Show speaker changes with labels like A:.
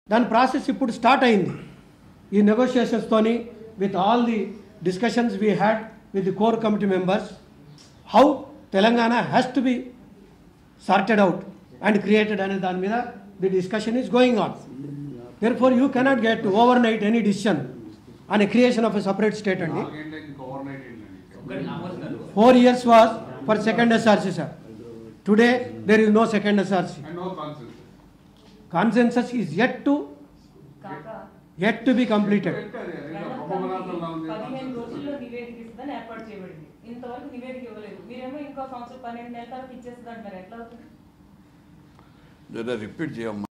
A: దాని ప్రాసెస్ ఇప్పుడు స్టార్ట్ అయింది ఈ నెగోషియేషన్స్తోని with all the discussions we had with the core committee members how Telangana has to be sorted out and created అనే దాని మీద the discussion is going on therefore you cannot get overnight any decision అనే creation of a separate state అండి
B: నాలుగేంటి ఇంకా overnight ఏంటండి
A: four years was for second SRC sir today there is no second SRC
B: and no కాన్సెన్స్
A: consensus is yet to
C: కాక
A: yet to be completed
C: పదిహేను రోజుల్లో నివేదిక ఇస్తుందని ఏర్పాటు చేయబడింది ఇంతవరకు నివేదిక ఇవ్వలేదు మీరేమో ఇంకో సంవత్సరం పన్నెండు నెలల తర్వాత ఇచ్చేస్తుంది అంటారు ఎట్లా అవుతుంది
D: జర రిపీట్ చేయమ్మా